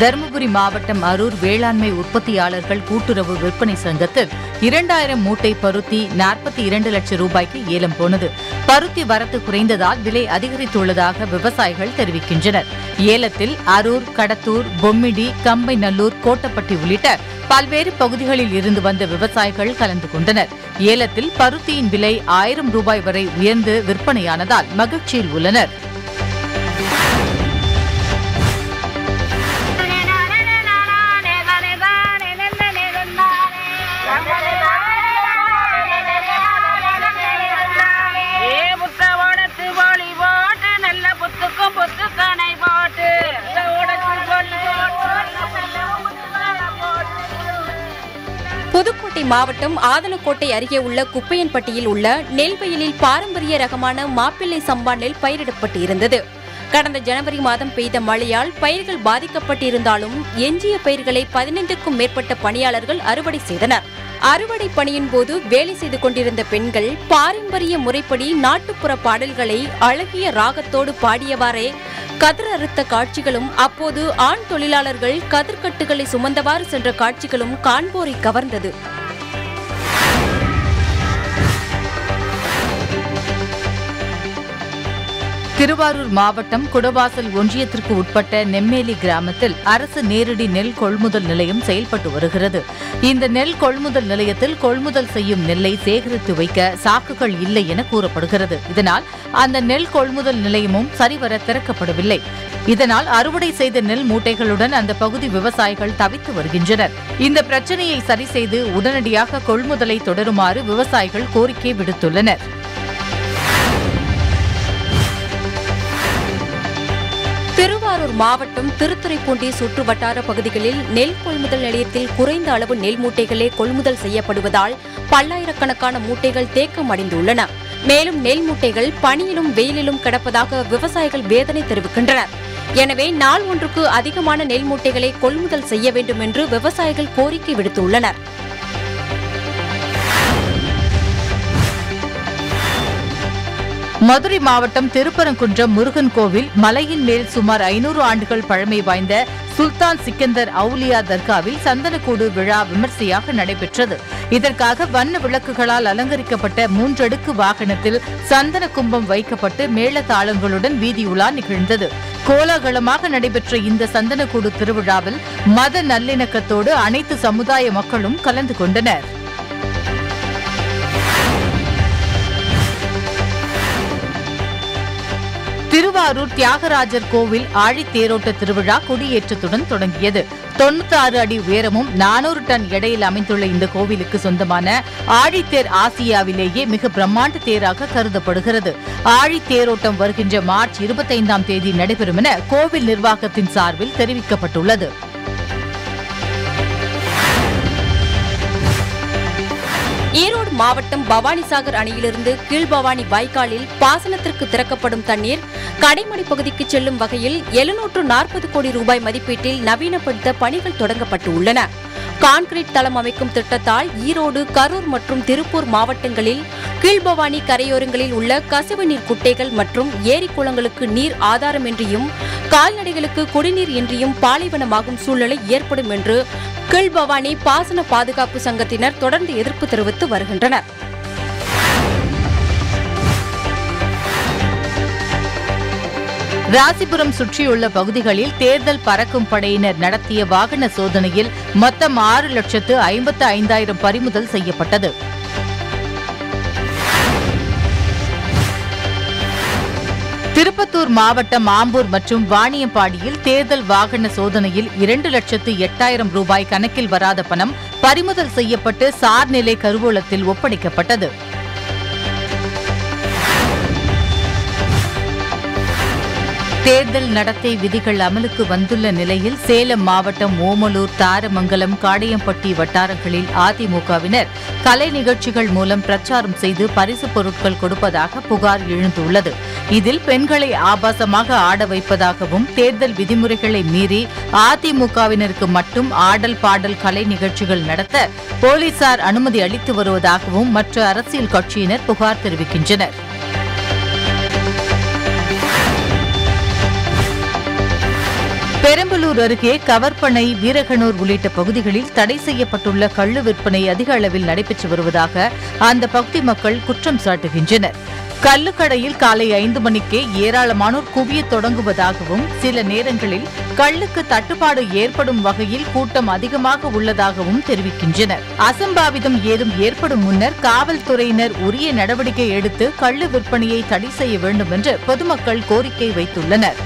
தருமபுரி மாவட்டம் அரூர் வேளாண்மை உற்பத்தியாளர்கள் கூட்டுறவு விற்பனை சங்கத்தில் இரண்டாயிரம் மூட்டை பருத்தி நாற்பத்தி இரண்டு லட்சம் ரூபாய்க்கு ஏலம் போனது பருத்தி வரத்து குறைந்ததால் விலை அதிகரித்துள்ளதாக விவசாயிகள் தெரிவிக்கின்றனர் ஏலத்தில் அரூர் கடத்தூர் பொம்மிடி கம்பைநல்லூர் கோட்டப்பட்டி உள்ளிட்ட பல்வேறு பகுதிகளில் இருந்து வந்த விவசாயிகள் கலந்து கொண்டனர் ஏலத்தில் பருத்தியின் விலை ஆயிரம் ரூபாய் வரை உயர்ந்து விற்பனையானதால் மகிழ்ச்சியில் உள்ளனர் ஏ புத்த ஓடத்து போலி போட்டு நல்ல புத்துக்கும் புத்துக்கணை போட்டு புத்த ஓடத்து போலி புதுக்கோட்டை மாவட்டம் ஆதனக்கோட்டை அருகே உள்ள குப்பையன்பட்டியில் உள்ள நெல் வயலில் பாரம்பரிய ரகமான மாப்பிள்ளை சம்பா நெல் பயிரிடப்பட்டு இருந்தது கடந்த ஜனவரி மாதம் பெய்த மழையால் பயிர்கள் பாதிக்கப்பட்டிருந்தாலும் எஞ்சிய பயிர்களை பதினைந்துக்கும் மேற்பட்ட பணியாளர்கள் அறுவடை செய்தனர் அறுவடை பணியின் போது வேலை செய்து கொண்டிருந்த பெண்கள் பாரம்பரிய முறைப்படி நாட்டுப்புற பாடல்களை அழகிய ராகத்தோடு பாடியவாறே கதிர் அறுத்த காட்சிகளும் அப்போது ஆண் தொழிலாளர்கள் கதிர்கட்டுகளை சுமந்தவாறு சென்ற காட்சிகளும் காண்போரை கவர்ந்தது திருவாரூர் மாவட்டம் குடவாசல் ஒன்றியத்திற்கு உட்பட்ட நெம்மேலி கிராமத்தில் அரசு நேரடி நெல் கொள்முதல் நிலையம் செயல்பட்டு வருகிறது இந்த நெல் கொள்முதல் நிலையத்தில் கொள்முதல் செய்யும் நெல்லை சேகரித்து வைக்க சாக்குகள் இல்லை என கூறப்படுகிறது இதனால் அந்த நெல் கொள்முதல் நிலையமும் சரிவர திறக்கப்படவில்லை இதனால் அறுவடை செய்த நெல் மூட்டைகளுடன் அந்த பகுதி விவசாயிகள் தவித்து வருகின்றனர் இந்த பிரச்சனையை சரி செய்து உடனடியாக கொள்முதலை தொடருமாறு விவசாயிகள் கோரிக்கை விடுத்துள்ளனர் திருவாரூர் மாவட்டம் திருத்துறைப்பூண்டி சுற்று வட்டார பகுதிகளில் நெல் கொள்முதல் நிலையத்தில் குறைந்த அளவு நெல் மூட்டைகளே கொள்முதல் செய்யப்படுவதால் பல்லாயிரக்கணக்கான மூட்டைகள் தேக்கமடைந்துள்ளன மேலும் நெல் மூட்டைகள் பனியிலும் வெயிலிலும் கிடப்பதாக விவசாயிகள் வேதனை தெரிவிக்கின்றனர் எனவே நாள் ஒன்றுக்கு அதிகமான நெல் மூட்டைகளை கொள்முதல் செய்ய வேண்டும் என்று விவசாயிகள் கோரிக்கை விடுத்துள்ளனர் மதுரை மாவட்டம் திருப்பரங்குன்றம் முருகன் கோவில் மலையின் மேல் சுமார் ஐநூறு ஆண்டுகள் பழமை வாய்ந்த சுல்தான் சிக்கந்தர் அவுலியா தர்காவில் சந்தனக்கூடு விழா விமர்சையாக நடைபெற்றது இதற்காக வண்ண விளக்குகளால் அலங்கரிக்கப்பட்ட மூன்றடுக்கு வாகனத்தில் சந்தன கும்பம் வைக்கப்பட்டு மேளதாளங்களுடன் வீதியுலா நிகழ்ந்தது கோலாகலமாக நடைபெற்ற இந்த சந்தனக்கூடு திருவிழாவில் மத நல்லிணக்கத்தோடு அனைத்து சமுதாய மக்களும் கலந்து கொண்டனர் திருவாரூர் தியாகராஜர் கோவில் ஆழித்தேரோட்ட திருவிழா கொடியேற்றத்துடன் தொடங்கியது தொண்ணூத்தி ஆறு அடி உயரமும் நானூறு டன் எடையில் அமைந்துள்ள இந்த கோவிலுக்கு சொந்தமான ஆழித்தேர் ஆசியாவிலேயே மிக பிரம்மாண்ட தேராக கருதப்படுகிறது ஆழித்தேரோட்டம் வருகின்ற மார்ச் இருபத்தைந்தாம் தேதி நடைபெறும் என கோவில் நிர்வாகத்தின் சார்பில் தெரிவிக்கப்பட்டுள்ளது ஈரோடு மாவட்டம் பவானிசாகர் அணையிலிருந்து கீழ்பவானி வாய்க்காலில் பாசனத்திற்கு திறக்கப்படும் தண்ணீர் கடைமடை பகுதிக்கு செல்லும் வகையில் எழுநூற்று நாற்பது கோடி ரூபாய் மதிப்பீட்டில் நவீனப்படுத்த பணிகள் தொடங்கப்பட்டு உள்ளன கான்கிரீட் தளம் அமைக்கும் திட்டத்தால் ஈரோடு கரூர் மற்றும் திருப்பூர் மாவட்டங்களில் கீழ்பவானி கரையோரங்களில் உள்ள கசிவுநீர் குட்டைகள் மற்றும் ஏரி குளங்களுக்கு நீர் ஆதாரமின்றியும் கால்நடைகளுக்கு குடிநீர் இன்றியும் பாலைவனமாகும் சூழ்நிலை ஏற்படும் என்று கீழ்பவானி பாசன பாதுகாப்பு சங்கத்தினர் தொடர்ந்து எதிர்ப்பு தெரிவித்து வருகின்றனர் ராசிபுரம் சுற்றியுள்ள பகுதிகளில் தேர்தல் பறக்கும் படையினர் நடத்திய வாகன சோதனையில் மொத்தம் ஆறு லட்சத்து ஐம்பத்து ஐந்தாயிரம் பறிமுதல் செய்யப்பட்டது திருப்பத்தூர் மாவட்டம் ஆம்பூர் மற்றும் வாணியம்பாடியில் தேர்தல் வாகன சோதனையில் இரண்டு லட்சத்து எட்டாயிரம் ரூபாய் கணக்கில் வராத பணம் பறிமுதல் செய்யப்பட்டு சார்நிலை கருவூலத்தில் ஒப்படைக்கப்பட்டது தேர்தல் நடத்தை விதிகள் அமலுக்கு வந்துள்ள நிலையில் சேலம் மாவட்டம் ஓமலூர் தாரமங்கலம் காடையம்பட்டி வட்டாரங்களில் அதிமுகவினர் கலை நிகழ்ச்சிகள் மூலம் பிரச்சாரம் செய்து பரிசுப் பொருட்கள் கொடுப்பதாக புகார் எழுந்துள்ளது இதில் பெண்களை ஆபாசமாக ஆட வைப்பதாகவும் தேர்தல் விதிமுறைகளை மீறி அதிமுகவினருக்கு மட்டும் ஆடல் பாடல் கலை நிகழ்ச்சிகள் நடத்த போலீசார் அனுமதி அளித்து வருவதாகவும் மற்ற அரசியல் கட்சியினர் புகார் தெரிவிக்கின்றனர் பெரம்பலூர் அருகே கவர்பனை வீரகனூர் உள்ளிட்ட பகுதிகளில் தடை செய்யப்பட்டுள்ள கள்ளு விற்பனை அதிக அளவில் நடைபெற்று வருவதாக அந்த பகுதி மக்கள் குற்றம் சாட்டுகின்றனர் கள்ளுக்கடையில் காலை ஐந்து மணிக்கே ஏராளமானோர் குவியத் தொடங்குவதாகவும் சில நேரங்களில் கள்ளுக்கு தட்டுப்பாடு ஏற்படும் வகையில் கூட்டம் அதிகமாக உள்ளதாகவும் தெரிவிக்கின்றனர் அசம்பாவிதம் ஏதும் ஏற்படும் முன்னர் காவல்துறையினர் உரிய நடவடிக்கை எடுத்து கள்ளு விற்பனையை தடை செய்ய வேண்டும் என்று பொதுமக்கள் கோரிக்கை வைத்துள்ளனர்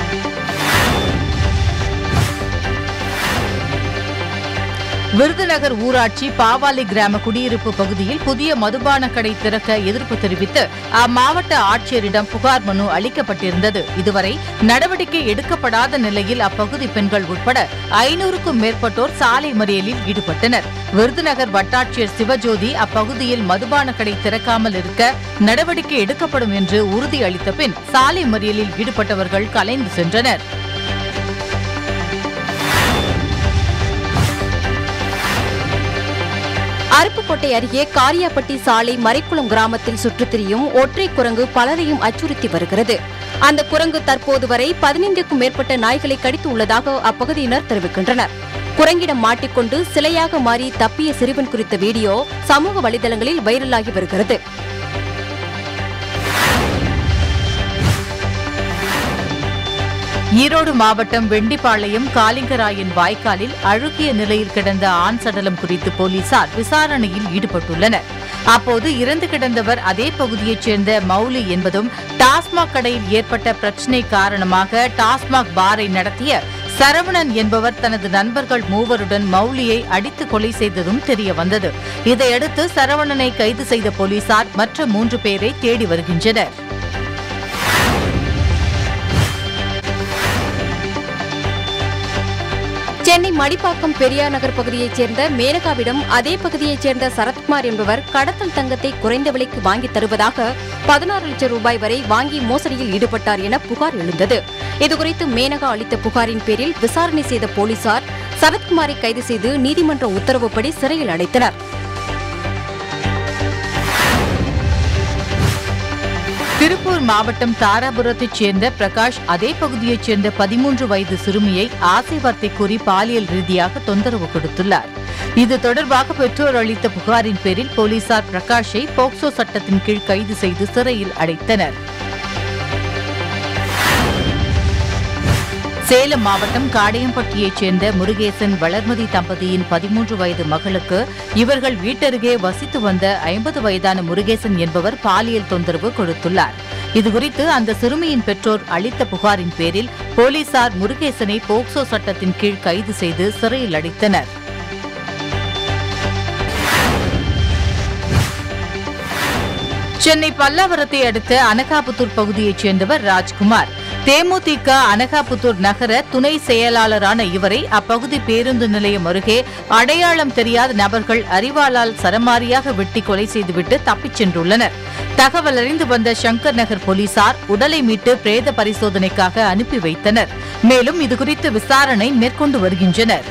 விருதுநகர் ஊராட்சி பாவாலி கிராம குடியிருப்பு பகுதியில் புதிய மதுபான கடை திறக்க எதிர்ப்பு தெரிவித்து அம்மாவட்ட ஆட்சியரிடம் புகார் மனு அளிக்கப்பட்டிருந்தது இதுவரை நடவடிக்கை எடுக்கப்படாத நிலையில் அப்பகுதி பெண்கள் உட்பட ஐநூறுக்கும் மேற்பட்டோர் சாலை மறியலில் ஈடுபட்டனர் விருதுநகர் வட்டாட்சியர் சிவஜோதி அப்பகுதியில் மதுபான கடை திறக்காமல் இருக்க நடவடிக்கை எடுக்கப்படும் என்று உறுதியளித்த பின் சாலை மறியலில் ஈடுபட்டவர்கள் கலைந்து சென்றனர் அருப்புக்கோட்டை அருகே காரியாப்பட்டி சாலை மறைக்குளம் கிராமத்தில் சுற்றித் திரியும் ஒற்றை குரங்கு பலரையும் அச்சுறுத்தி வருகிறது அந்த குரங்கு தற்போது வரை பதினைந்துக்கும் மேற்பட்ட நாய்களை கடித்து உள்ளதாக அப்பகுதியினர் தெரிவிக்கின்றனர் குரங்கிடம் மாட்டிக்கொண்டு சிலையாக மாறி தப்பிய சிறுவன் குறித்த வீடியோ சமூக வலைதளங்களில் வைரலாகி வருகிறது ஈரோடு மாவட்டம் வெண்டிப்பாளையம் காலிங்கராயன் வாய்க்காலில் அழுகிய நிலையில் கிடந்த ஆண் சடலம் குறித்து போலீசார் விசாரணையில் ஈடுபட்டுள்ளனர் அப்போது இறந்து கிடந்தவர் அதே பகுதியைச் சேர்ந்த மௌலி என்பதும் டாஸ்மாக் கடையில் ஏற்பட்ட பிரச்சினை காரணமாக டாஸ்மாக் பாரை நடத்திய சரவணன் என்பவர் தனது நண்பர்கள் மூவருடன் மௌலியை அடித்து கொலை செய்ததும் தெரிய வந்தது இதையடுத்து சரவணனை கைது செய்த போலீசார் மற்ற மூன்று பேரை தேடி வருகின்றனர் சென்னை மடிப்பாக்கம் பெரியார் நகர் பகுதியைச் சேர்ந்த மேனகாவிடம் அதே பகுதியைச் சேர்ந்த சரத்குமார் என்பவர் கடத்தல் தங்கத்தை குறைந்த விலைக்கு வாங்கி தருவதாக பதினாறு லட்சம் ரூபாய் வரை வாங்கி மோசடியில் ஈடுபட்டார் என புகார் எழுந்தது இதுகுறித்து மேனகா அளித்த புகாரின் பேரில் விசாரணை செய்த போலீசார் சரத்குமாரை கைது செய்து நீதிமன்ற உத்தரவுப்படி சிறையில் அடைத்தனர் திருப்பூர் மாவட்டம் தாராபுரத்தைச் சேர்ந்த பிரகாஷ் அதே பகுதியைச் சேர்ந்த பதிமூன்று வயது சிறுமியை ஆசை வார்த்தை கூறி பாலியல் ரீதியாக தொந்தரவு கொடுத்துள்ளார் இது தொடர்பாக பெற்றோர் அளித்த புகாரின் பேரில் போலீசார் பிரகாஷை போக்சோ சட்டத்தின் கீழ் கைது செய்து சிறையில் அடைத்தனர் சேலம் மாவட்டம் காடையம்பட்டியைச் சேர்ந்த முருகேசன் வளர்மதி தம்பதியின் பதிமூன்று வயது மகளுக்கு இவர்கள் வீட்டருகே வசித்து வந்த ஐம்பது வயதான முருகேசன் என்பவர் பாலியல் தொந்தரவு கொடுத்துள்ளார் இதுகுறித்து அந்த சிறுமியின் பெற்றோர் அளித்த புகாரின் பேரில் போலீசார் முருகேசனை போக்சோ சட்டத்தின் கீழ் கைது செய்து சிறையில் அடைத்தனர் சென்னை பல்லாவரத்தை அடுத்த அனகாபுத்தூர் பகுதியைச் சேர்ந்தவர் ராஜ்குமார் தேமுதிக அனகாபுத்தூர் நகர துணை செயலாளரான இவரை அப்பகுதி பேருந்து நிலையம் அருகே அடையாளம் தெரியாத நபர்கள் அரிவாளால் சரமாரியாக வெட்டி கொலை செய்துவிட்டு தப்பிச் சென்றுள்ளனர் தகவல் அறிந்து வந்த சங்கர் நகர் போலீசார் உடலை மீட்டு பிரேத பரிசோதனைக்காக அனுப்பி வைத்தனர் மேலும் இதுகுறித்து விசாரணை மேற்கொண்டு வருகின்றனர்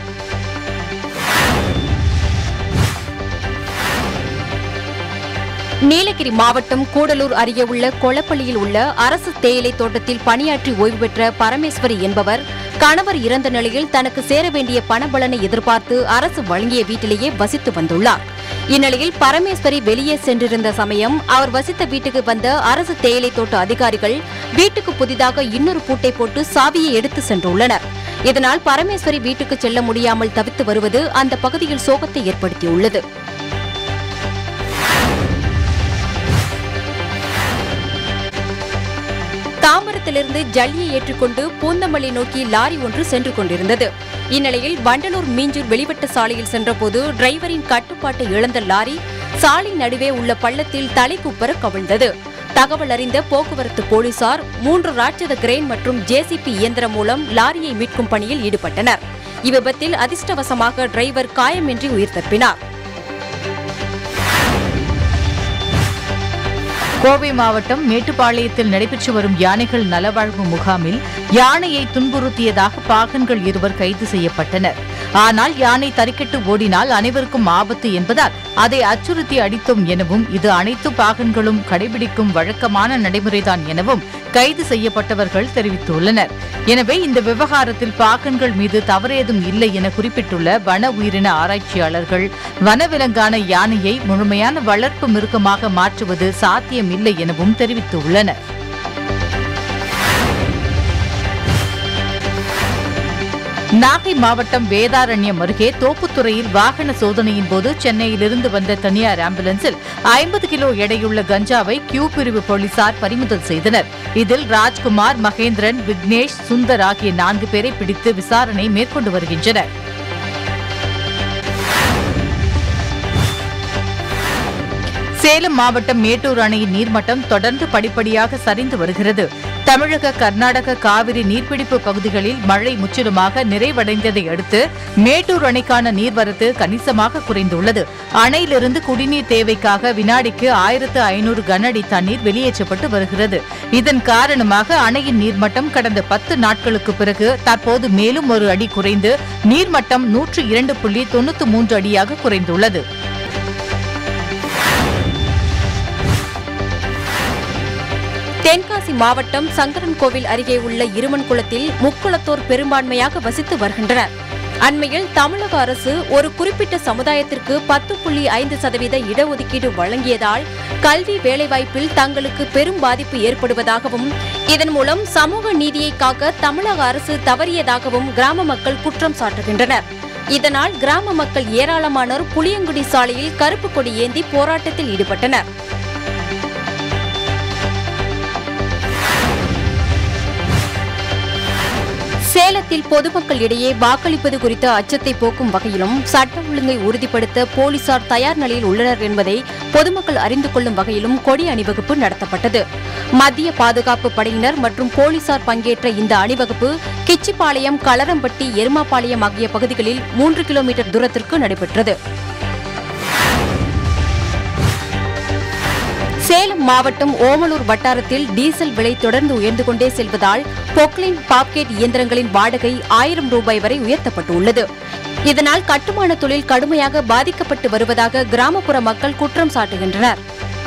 நீலகிரி மாவட்டம் கூடலூர் அருகே உள்ள கொளப்பள்ளியில் உள்ள அரசு தேயிலை தோட்டத்தில் பணியாற்றி ஓய்வு பெற்ற பரமேஸ்வரி என்பவர் கணவர் இறந்த நிலையில் தனக்கு சேர வேண்டிய பணபலனை எதிர்பார்த்து அரசு வழங்கிய வீட்டிலேயே வசித்து வந்துள்ளார் இந்நிலையில் பரமேஸ்வரி வெளியே சென்றிருந்த சமயம் அவர் வசித்த வீட்டுக்கு வந்த அரசு தேயிலை தோட்ட அதிகாரிகள் வீட்டுக்கு புதிதாக இன்னொரு பூட்டை போட்டு சாவியை எடுத்து சென்றுள்ளனர் இதனால் பரமேஸ்வரி வீட்டுக்கு செல்ல முடியாமல் தவித்து வருவது அந்த பகுதியில் சோகத்தை ஏற்படுத்தியுள்ளது தாம்பரத்திலிருந்து ஜல்லியை ஏற்றுக்கொண்டு பூந்தமல்லி நோக்கி லாரி ஒன்று சென்று கொண்டிருந்தது இந்நிலையில் வண்டலூர் மீஞ்சூர் வெளிவட்ட சாலையில் சென்றபோது டிரைவரின் கட்டுப்பாட்டை இழந்த லாரி சாலை நடுவே உள்ள பள்ளத்தில் தலைக்குப்பர கவிழ்ந்தது தகவல் அறிந்த போக்குவரத்து போலீசார் மூன்று ராட்சத கிரெயின் மற்றும் ஜேசிபி இயந்திரம் மூலம் லாரியை மீட்கும் பணியில் ஈடுபட்டனர் இவ்விபத்தில் அதிர்ஷ்டவசமாக டிரைவர் காயமின்றி உயிர் தப்பினார் கோவை மாவட்டம் மேட்டுப்பாளையத்தில் நடைபெற்று வரும் யானைகள் நலவாழ்வு முகாமில் யானையை துன்புறுத்தியதாக பாகன்கள் இருவர் கைது செய்யப்பட்டனர் ஆனால் யானை தறிக்கெட்டு ஓடினால் அனைவருக்கும் ஆபத்து என்பதால் அதை அச்சுறுத்தி அடித்தோம் எனவும் இது அனைத்து பாகன்களும் கடைபிடிக்கும் வழக்கமான நடைமுறைதான் எனவும் கைது செய்யப்பட்டவர்கள் தெரிவித்துள்ளனர் எனவே இந்த விவகாரத்தில் பாகன்கள் மீது தவறேதும் இல்லை என குறிப்பிட்டுள்ள வன உயிரின ஆராய்ச்சியாளர்கள் வனவிலங்கான யானையை முழுமையான வளர்ப்பு மிருகமாக மாற்றுவது சாத்தியமில்லை எனவும் தெரிவித்துள்ளனர் நாகை மாவட்டம் வேதாரண்யம் அருகே தோப்புத்துறையில் வாகன சோதனையின் போது சென்னையிலிருந்து வந்த தனியார் ஆம்புலன்ஸில் ஐம்பது கிலோ எடையுள்ள கஞ்சாவை கியூ பிரிவு போலீசார் பறிமுதல் செய்தனர் இதில் ராஜ்குமார் மகேந்திரன் விக்னேஷ் சுந்தர் ஆகிய நான்கு பேரை பிடித்து விசாரணை மேற்கொண்டு வருகின்றனர் சேலம் மாவட்டம் மேட்டூர் அணையின் நீர்மட்டம் தொடர்ந்து படிப்படியாக சரிந்து வருகிறது தமிழக கர்நாடக காவிரி நீர்பிடிப்பு பகுதிகளில் மழை முற்றிலுமாக நிறைவடைந்ததை அடுத்து மேட்டூர் அணைக்கான நீர்வரத்து கணிசமாக குறைந்துள்ளது அணையிலிருந்து குடிநீர் தேவைக்காக வினாடிக்கு ஆயிரத்து ஐநூறு கனஅடி தண்ணீர் வெளியேற்றப்பட்டு வருகிறது இதன் காரணமாக அணையின் நீர்மட்டம் கடந்த பத்து நாட்களுக்கு பிறகு தற்போது மேலும் ஒரு அடி குறைந்து நீர்மட்டம் நூற்று இரண்டு புள்ளி தொண்ணூற்று மூன்று அடியாக குறைந்துள்ளது தென்காசி மாவட்டம் சங்கரன் கோவில் அருகே உள்ள இருமன் குளத்தில் முக்குளத்தோர் பெரும்பான்மையாக வசித்து வருகின்றனர் அண்மையில் தமிழக அரசு ஒரு குறிப்பிட்ட சமுதாயத்திற்கு பத்து புள்ளி ஐந்து சதவீத இடஒதுக்கீடு வழங்கியதால் கல்வி வேலைவாய்ப்பில் தங்களுக்கு பெரும் பாதிப்பு ஏற்படுவதாகவும் இதன் மூலம் சமூக நீதியை காக்க தமிழக அரசு தவறியதாகவும் கிராம மக்கள் குற்றம் சாட்டுகின்றனர் இதனால் கிராம மக்கள் ஏராளமானோர் புளியங்குடி சாலையில் கருப்பு கொடி ஏந்தி போராட்டத்தில் ஈடுபட்டனர் சேலத்தில் பொதுமக்கள் இடையே வாக்களிப்பது குறித்த அச்சத்தை போக்கும் வகையிலும் சட்ட ஒழுங்கை உறுதிப்படுத்த போலீசார் தயார் நிலையில் உள்ளனர் என்பதை பொதுமக்கள் அறிந்து கொள்ளும் வகையிலும் கொடி அணிவகுப்பு நடத்தப்பட்டது மத்திய பாதுகாப்பு படையினர் மற்றும் போலீசார் பங்கேற்ற இந்த அணிவகுப்பு கிச்சிப்பாளையம் களரம்பட்டி எருமாபாளையம் ஆகிய பகுதிகளில் மூன்று கிலோமீட்டர் தூரத்திற்கு நடைபெற்றது சேலம் மாவட்டம் ஓமலூர் வட்டாரத்தில் டீசல் விலை தொடர்ந்து உயர்ந்து கொண்டே செல்வதால் பொக்லின் பாப்கேட் இயந்திரங்களின் வாடகை ஆயிரம் ரூபாய் வரை உயர்த்தப்பட்டுள்ளது இதனால் கட்டுமான தொழில் கடுமையாக பாதிக்கப்பட்டு வருவதாக கிராமப்புற மக்கள் குற்றம் சாட்டுகின்றனர்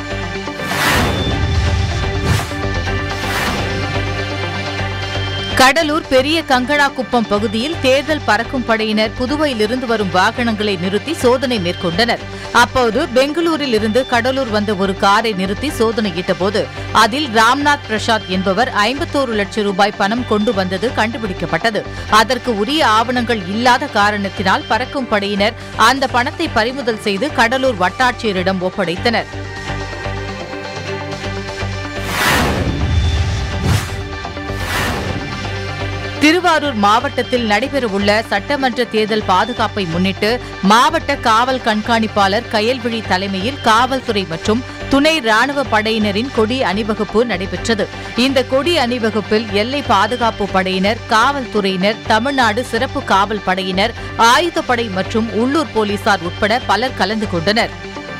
கடலூர் பெரிய கங்கடாக்குப்பம் பகுதியில் தேர்தல் பறக்கும் படையினர் புதுவையிலிருந்து வரும் வாகனங்களை நிறுத்தி சோதனை மேற்கொண்டனர் அப்போது பெங்களூரில் இருந்து கடலூர் வந்த ஒரு காரை நிறுத்தி சோதனையிட்ட போது அதில் ராம்நாத் பிரசாத் என்பவர் ஐம்பத்தோரு லட்சம் ரூபாய் பணம் கொண்டு வந்தது கண்டுபிடிக்கப்பட்டது அதற்கு உரிய ஆவணங்கள் இல்லாத காரணத்தினால் பறக்கும் படையினர் அந்த பணத்தை பறிமுதல் செய்து கடலூர் வட்டாட்சியரிடம் ஒப்படைத்தனர் திருவாரூர் மாவட்டத்தில் நடைபெறவுள்ள சட்டமன்ற தேர்தல் பாதுகாப்பை முன்னிட்டு மாவட்ட காவல் கண்காணிப்பாளர் கயல்விழி தலைமையில் காவல்துறை மற்றும் துணை ராணுவ படையினரின் கொடி அணிவகுப்பு நடைபெற்றது இந்த கொடி அணிவகுப்பில் எல்லை பாதுகாப்பு படையினர் காவல்துறையினர் தமிழ்நாடு சிறப்பு காவல் படையினர் ஆயுதப்படை மற்றும் உள்ளூர் போலீசார் உட்பட பலர் கலந்து கொண்டனர்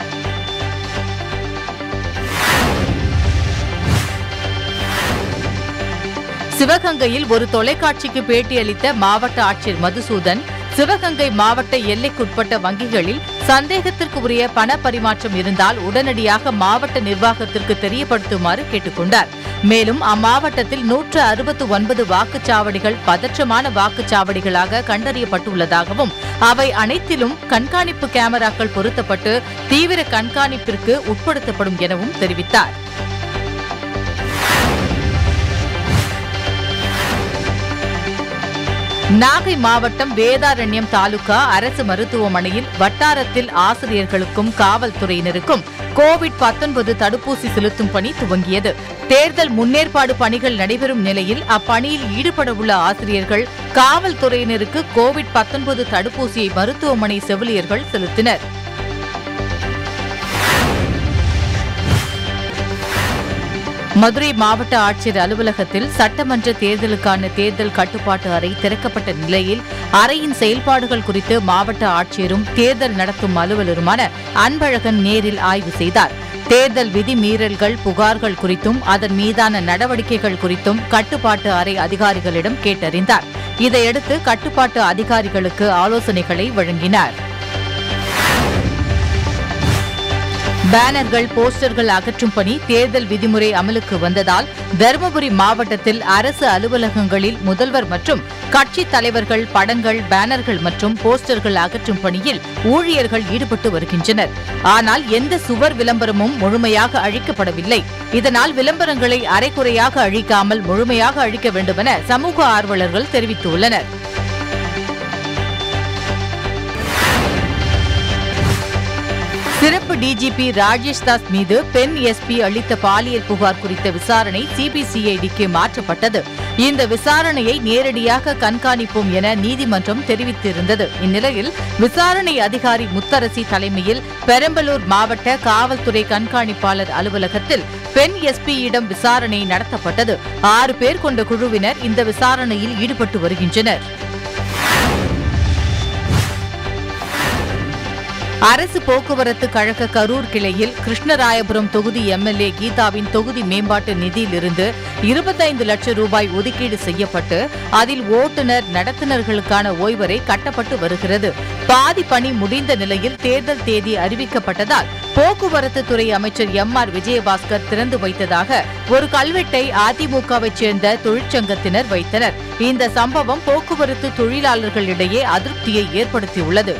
சிவகங்கையில் ஒரு தொலைக்காட்சிக்கு பேட்டியளித்த மாவட்ட ஆட்சியர் மதுசூதன் சிவகங்கை மாவட்ட எல்லைக்குட்பட்ட வங்கிகளில் சந்தேகத்திற்கு உரிய பண பரிமாற்றம் இருந்தால் உடனடியாக மாவட்ட நிர்வாகத்திற்கு தெரியப்படுத்துமாறு கேட்டுக்கொண்டார் மேலும் அம்மாவட்டத்தில் நூற்று அறுபத்து ஒன்பது வாக்குச்சாவடிகள் பதற்றமான வாக்குச்சாவடிகளாக கண்டறியப்பட்டுள்ளதாகவும் அவை அனைத்திலும் கண்காணிப்பு கேமராக்கள் பொருத்தப்பட்டு தீவிர கண்காணிப்பிற்கு உட்படுத்தப்படும் எனவும் தெரிவித்தார் நாகை மாவட்டம் வேதாரண்யம் தாலுகா அரசு மருத்துவமனையில் வட்டாரத்தில் ஆசிரியர்களுக்கும் காவல்துறையினருக்கும் கோவிட் 19 தடுப்பூசி செலுத்தும் பணி துவங்கியது தேர்தல் முன்னேற்பாடு பணிகள் நடைபெறும் நிலையில் அப்பணியில் ஈடுபடவுள்ள ஆசிரியர்கள் காவல்துறையினருக்கு கோவிட் 19 தடுப்பூசியை மருத்துவமனை செவிலியர்கள் செலுத்தினர் மதுரை மாவட்ட ஆட்சியர் அலுவலகத்தில் சட்டமன்ற தேர்தலுக்கான தேர்தல் கட்டுப்பாட்டு அறை திறக்கப்பட்ட நிலையில் அறையின் செயல்பாடுகள் குறித்து மாவட்ட ஆட்சியரும் தேர்தல் நடத்தும் அலுவலருமான அன்பழகன் நேரில் ஆய்வு செய்தார் தேர்தல் விதி மீறல்கள் புகார்கள் குறித்தும் அதன் மீதான நடவடிக்கைகள் குறித்தும் கட்டுப்பாட்டு அறை அதிகாரிகளிடம் கேட்டறிந்தார் இதையடுத்து கட்டுப்பாட்டு அதிகாரிகளுக்கு ஆலோசனைகளை வழங்கினார் பேனர்கள் போஸ்டர்கள் அகற்றும் பணி தேர்தல் விதிமுறை அமலுக்கு வந்ததால் தருமபுரி மாவட்டத்தில் அரசு அலுவலகங்களில் முதல்வர் மற்றும் கட்சித் தலைவர்கள் படங்கள் பேனர்கள் மற்றும் போஸ்டர்கள் அகற்றும் பணியில் ஊழியர்கள் ஈடுபட்டு வருகின்றனர் ஆனால் எந்த சுவர் விளம்பரமும் முழுமையாக அழிக்கப்படவில்லை இதனால் விளம்பரங்களை அரைகுறையாக அழிக்காமல் முழுமையாக அழிக்க வேண்டுமென சமூக ஆர்வலர்கள் தெரிவித்துள்ளனர் சிறப்பு டிஜிபி ராஜேஷ் தாஸ் மீது பெண் எஸ்பி அளித்த பாலியல் புகார் குறித்த விசாரணை சிபிசிஐடிக்கு மாற்றப்பட்டது இந்த விசாரணையை நேரடியாக கண்காணிப்போம் என நீதிமன்றம் தெரிவித்திருந்தது இந்நிலையில் விசாரணை அதிகாரி முத்தரசி தலைமையில் பெரம்பலூர் மாவட்ட காவல்துறை கண்காணிப்பாளர் அலுவலகத்தில் பெண் எஸ்பியிடம் விசாரணை நடத்தப்பட்டது ஆறு பேர் கொண்ட குழுவினர் இந்த விசாரணையில் ஈடுபட்டு வருகின்றனர் அரசு போக்குவரத்து கழக கரூர் கிளையில் கிருஷ்ணராயபுரம் தொகுதி எம்எல்ஏ கீதாவின் தொகுதி மேம்பாட்டு நிதியிலிருந்து இருபத்தைந்து லட்சம் ரூபாய் ஒதுக்கீடு செய்யப்பட்டு அதில் ஓட்டுநர் நடத்துனர்களுக்கான ஓய்வறை கட்டப்பட்டு வருகிறது பாதி பணி முடிந்த நிலையில் தேர்தல் தேதி அறிவிக்கப்பட்டதால் போக்குவரத்து துறை அமைச்சர் எம் ஆர் விஜயபாஸ்கர் திறந்து வைத்ததாக ஒரு கல்வெட்டை அதிமுகவைச் சேர்ந்த தொழிற்சங்கத்தினர் வைத்தனர் இந்த சம்பவம் போக்குவரத்து தொழிலாளர்களிடையே அதிருப்தியை ஏற்படுத்தியுள்ளது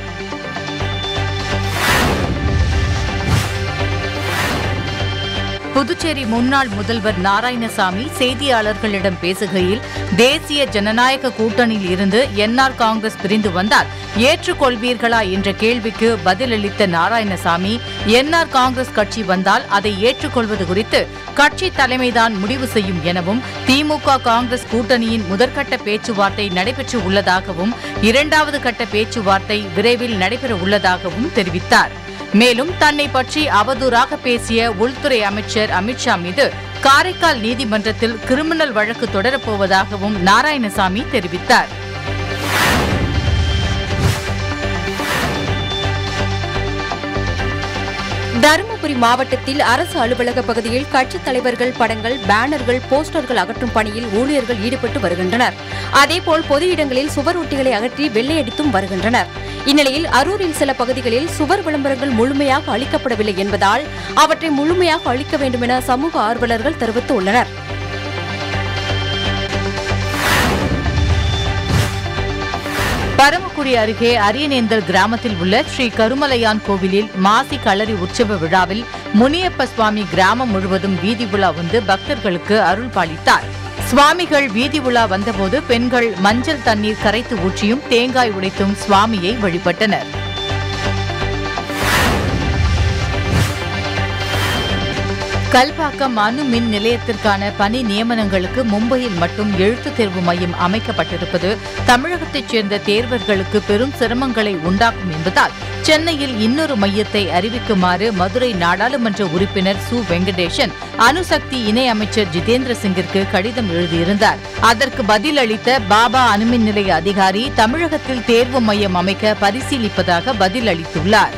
புதுச்சேரி முன்னாள் முதல்வர் நாராயணசாமி செய்தியாளர்களிடம் பேசுகையில் தேசிய ஜனநாயக கூட்டணியில் இருந்து என்ஆர் காங்கிரஸ் பிரிந்து வந்தால் ஏற்றுக்கொள்வீர்களா என்ற கேள்விக்கு பதிலளித்த நாராயணசாமி என்ஆர் காங்கிரஸ் கட்சி வந்தால் அதை ஏற்றுக்கொள்வது குறித்து கட்சி தலைமைதான் முடிவு செய்யும் எனவும் திமுக காங்கிரஸ் கூட்டணியின் முதற்கட்ட பேச்சுவார்த்தை நடைபெற்று உள்ளதாகவும் இரண்டாவது கட்ட பேச்சுவார்த்தை விரைவில் நடைபெற உள்ளதாகவும் தெரிவித்தார் மேலும் தன்னை பற்றி அவதூறாக பேசிய உள்துறை அமைச்சர் அமித்ஷா மீது காரைக்கால் நீதிமன்றத்தில் கிரிமினல் வழக்கு தொடரப்போவதாகவும் நாராயணசாமி தெரிவித்தார் தருமபுரி மாவட்டத்தில் அரசு அலுவலக பகுதியில் கட்சித் தலைவர்கள் படங்கள் பேனர்கள் போஸ்டர்கள் அகற்றும் பணியில் ஊழியர்கள் ஈடுபட்டு வருகின்றனர் அதேபோல் பொது இடங்களில் சுவர் ஒட்டிகளை அகற்றி வெள்ளையடித்தும் வருகின்றனர் இந்நிலையில் அரூரில் சில பகுதிகளில் சுவர் விளம்பரங்கள் முழுமையாக அளிக்கப்படவில்லை என்பதால் அவற்றை முழுமையாக அளிக்க வேண்டும் என சமூக ஆர்வலர்கள் தெரிவித்துள்ளனர் பரமக்குடி அருகே அரியநேந்தல் கிராமத்தில் உள்ள ஸ்ரீ கருமலையான் கோவிலில் மாசி களரி உற்சவ விழாவில் முனியப்ப சுவாமி கிராமம் முழுவதும் வீதி உலா வந்து பக்தர்களுக்கு அருள் பாலித்தார் சுவாமிகள் வீதி உலா வந்தபோது பெண்கள் மஞ்சள் தண்ணீர் கரைத்து ஊற்றியும் தேங்காய் உடைத்தும் சுவாமியை வழிபட்டனர் கல்பாக்கம் அணு மின் நிலையத்திற்கான பணி நியமனங்களுக்கு மும்பையில் மட்டும் எழுத்துத் தேர்வு மையம் அமைக்கப்பட்டிருப்பது தமிழகத்தைச் சேர்ந்த தேர்வர்களுக்கு பெரும் சிரமங்களை உண்டாக்கும் என்பதால் சென்னையில் இன்னொரு மையத்தை அறிவிக்குமாறு மதுரை நாடாளுமன்ற உறுப்பினர் சு வெங்கடேசன் அணுசக்தி இணை அமைச்சர் ஜிதேந்திர சிங்கிற்கு கடிதம் எழுதியிருந்தார் அதற்கு பதிலளித்த பாபா அணுமின் நிலைய அதிகாரி தமிழகத்தில் தேர்வு மையம் அமைக்க பரிசீலிப்பதாக பதிலளித்துள்ளார்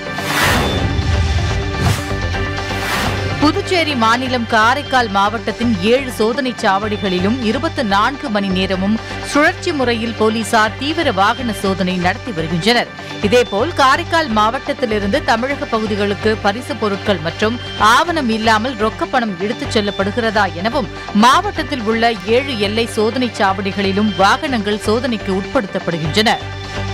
புதுச்சேரி மாநிலம் காரைக்கால் மாவட்டத்தின் ஏழு சோதனைச் சாவடிகளிலும் இருபத்தி நான்கு மணி நேரமும் சுழற்சி முறையில் போலீசார் தீவிர வாகன சோதனை நடத்தி வருகின்றனர் இதேபோல் காரைக்கால் மாவட்டத்திலிருந்து தமிழக பகுதிகளுக்கு பரிசு பொருட்கள் மற்றும் ஆவணம் இல்லாமல் ரொக்கப்பணம் எடுத்துச் செல்லப்படுகிறதா எனவும் மாவட்டத்தில் உள்ள ஏழு எல்லை சோதனைச் சாவடிகளிலும் வாகனங்கள் சோதனைக்கு உட்படுத்தப்படுகின்றன